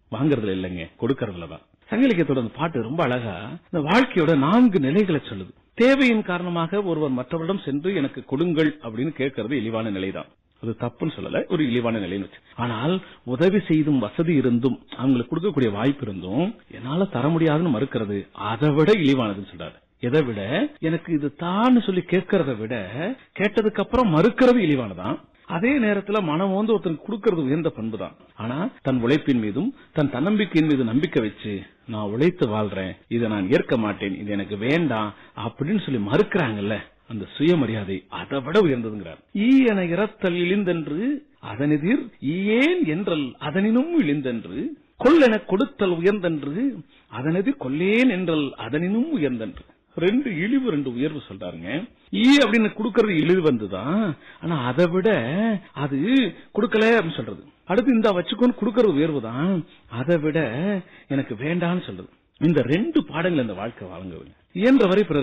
வாங்குறதுல இல்லைங்க கொடுக்கறதுல தான் சங்கலிக்கத்தோட அந்த பாட்டு ரொம்ப அழகா இந்த வாழ்க்கையோட நான்கு நிலைகளை சொல்லுது தேவையின் காரணமாக ஒருவர் மற்றவரிடம் சென்று எனக்கு கொடுங்கள் அப்படின்னு கேட்கறது இழிவான நிலைதான் அது தப்புன்னு சொல்லல ஒரு இழிவான நிலைன்னு வச்சு ஆனால் உதவி செய்தும் வசதி இருந்தும் அவங்களுக்கு கொடுக்கக்கூடிய வாய்ப்பு இருந்தும் என்னால தர முடியாதுன்னு மறுக்கிறது அதை விட இழிவானதுன்னு சொல்றாரு எதை விட எனக்கு இது தான் சொல்லி கேட்கறத விட கேட்டதுக்கு அப்புறம் மறுக்கிறது இழிவானதான் அதே நேரத்துல மனம் வந்து ஒருத்தனுக்கு கொடுக்கறது உயர்ந்த பண்பு தான் ஆனா தன் உழைப்பின் மீதும் தன் தன்னம்பிக்கையின் மீது நம்பிக்கை வச்சு நான் உழைத்து வாழ்றேன் இதை நான் ஏற்க மாட்டேன் இது எனக்கு வேண்டாம் அப்படின்னு சொல்லி மறுக்கிறாங்கல்ல அந்த சுயமரியாதை அதை விட உயர்ந்ததுங்கிறார் ஈ என இறத்தல் இழிந்தென்று அதனெதிர் ஈயேன் என்றல் அதனினும் இழிந்தென்று கொல்லென கொடுத்தல் உயர்ந்தென்று அதனெதிர் கொல்லேன் என்றல் அதனினும் உயர்ந்தென்று ரெண்டு இழிவு ரெண்டு உயர்வு சொல்றாருங்க ஈ அப்படின்னு கொடுக்கறது இழிவு வந்துதான் ஆனா அதை விட அது கொடுக்கல அப்படின்னு சொல்றது அடுத்து இந்த வச்சுக்கோன்னு கொடுக்கறது உயர்வு தான் அதை விட எனக்கு வேண்டாம்னு சொல்றது இந்த ரெண்டு பாடங்கள் இந்த வாழ்க்கை வழங்குவீங்க இயன்ற வரை பிறர்